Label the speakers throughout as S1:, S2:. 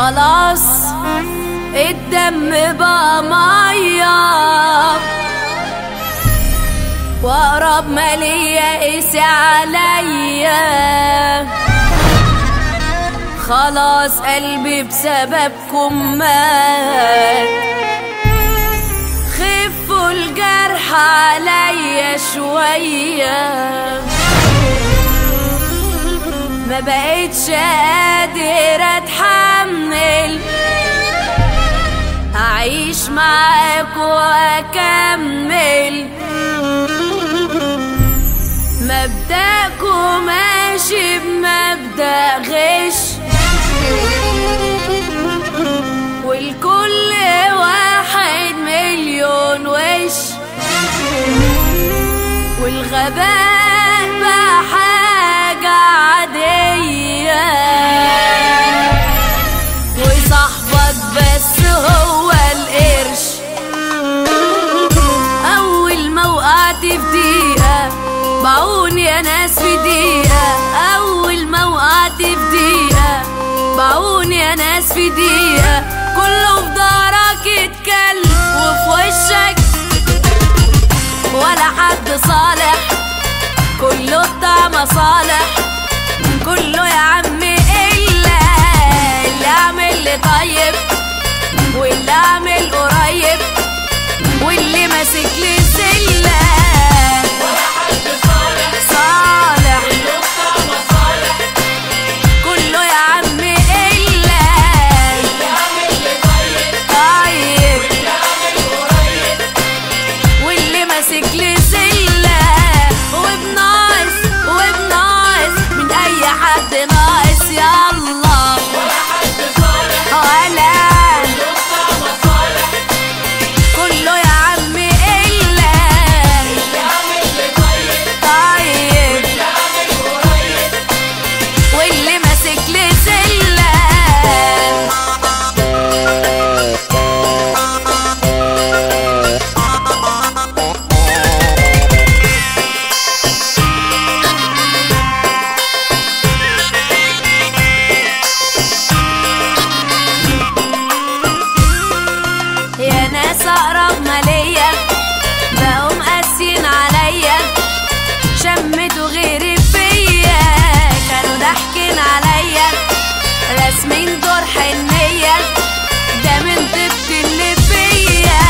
S1: خلاص الدم بقى ميه واقرب ما ليا قسي عليا خلاص قلبي بسببكم مات خفوا الجرح عليا شوية ما بقتش قادر اتحمل هعيش معاك واكمل مبدأكم ماشي بمبدأ غش والكل واحد مليون وش والغباء بقى حاجة عادية وصاحبك بس هو القرش أول ما وقعت في دقيقة بعوني يا ناس في دقيقة أول ما وقعت في دقيقة بعوني يا ناس في دقيقة كله في ظهرك يتكلم وفي وشك ولا حد صالح كله بتاع مصالح كله يا عم إلا اللي عامل لي طيب واللي عامل قريب واللي ماسك لي سلة صالح كله يا عم إلا طيب واللي ماسك لي سلة وبناقص وبناقص من أي حد ناقص يلا ولا كله يا عم إلا طيب واللي ماسك لي سلة يا ناس اقرب ما ليا بقوا مقاسين عليا شمتوا غيري فيا كانوا ضاحكين عليا راسمين دور حنية ده من طيبة اللي فيا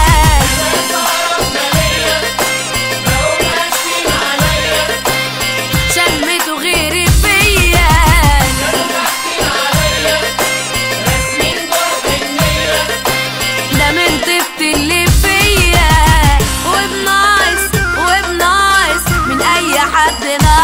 S1: شمتوا غيري فيا ده من طيبة اللي فيا وبناقص وبناقص من اي حد ناقص